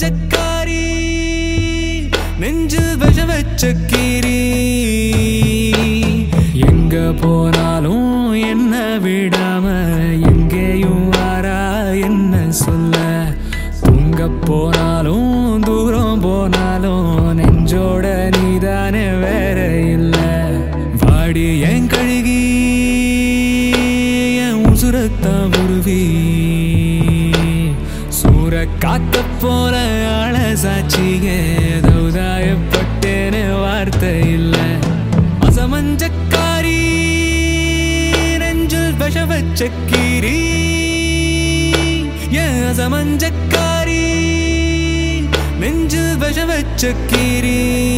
மஞ்சக்காரி நெஞ்சில் விஷ வச்ச கீரி எங்க போனாலும் என்ன விடாம எங்கேயும் வாரா என்ன சொல்ல தூங்க போனாலும் தூரம் போனாலும் நெஞ்சோட நீதானே வேற இல்ல வாடி என் கழுகி என் உசுரத்தான் உருவி சூற காத்த போல ஆள சாட்சிக தௌதாயப்பட்டேன்னு வார்த்தை இல்ல அசமஞ்சக்காரி நெஞ்சில் விஷ வச்ச கீரி என் அசமஞ்சக்காரி நெஞ்சில் விஷ வச்ச கீரி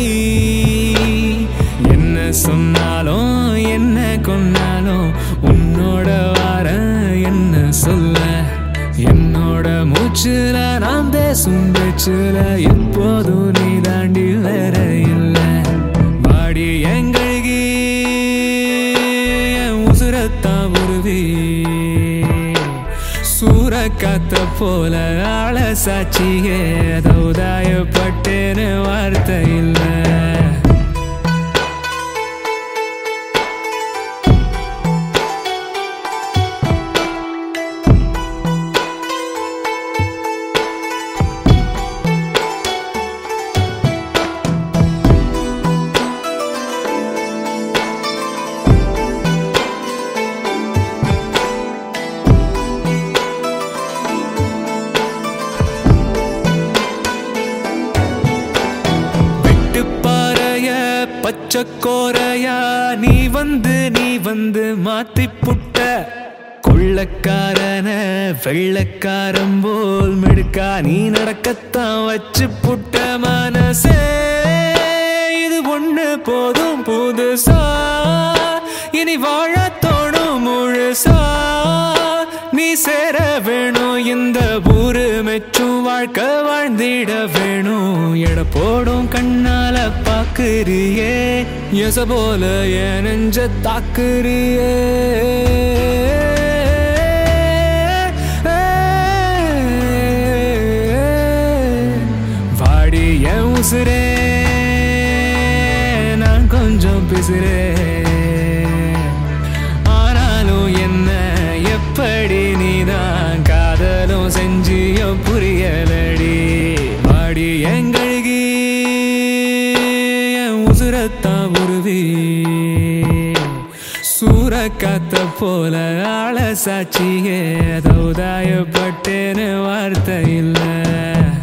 என்ன சொன்னாலும் என்ன கொன்னாலும் உன்னோட வார என்ன சொல்ல என்னோட மூச்சுல நாம் பேசும் பேச்சுல எப்போதும் நீ தாண்டி வேற இல்ல வாடி எங்கழுகி என் உசுரத்தான் உருவி சூற காத்த போல ஆள சாட்சியே தௌதாயப்பட்டேன்னு வார்த்தை இல்லை வெட்டுப்பாறைய பச்சைக்கோரையா நீ வந்து நீ வந்து மாத்தி புட்ட கொள்ளக்காரன வெள்ளக்காரன் போல் மெடுக்கா நீ நடக்கத்தான் வச்சு புட்ட மனசே இது ஒண்ணு போதும் புதுசா இனி வாழ தோணும் முழுசா நீ சேர வேணும் இந்த ஊரு மெச்சும் வாழ்க்கை வாழ்ந்திட வேணும் எட போடும் கண்ணால பாக்குறியே எச போல என் நெஞ்ச தாக்குறியே வாடி என் உசுரே நான் கொஞ்சம் பிசுறேன் ஆனாலும் என்ன எப்படி நீதான் காதலும் செஞ்சியோ புரியலடி பாடி எங்கழுகி என் உசுரத்தான் உருவி சூற காத்த போல ஆள சாட்சியே தௌதாயப்பட்டேன்னு வார்த்தை இல்லை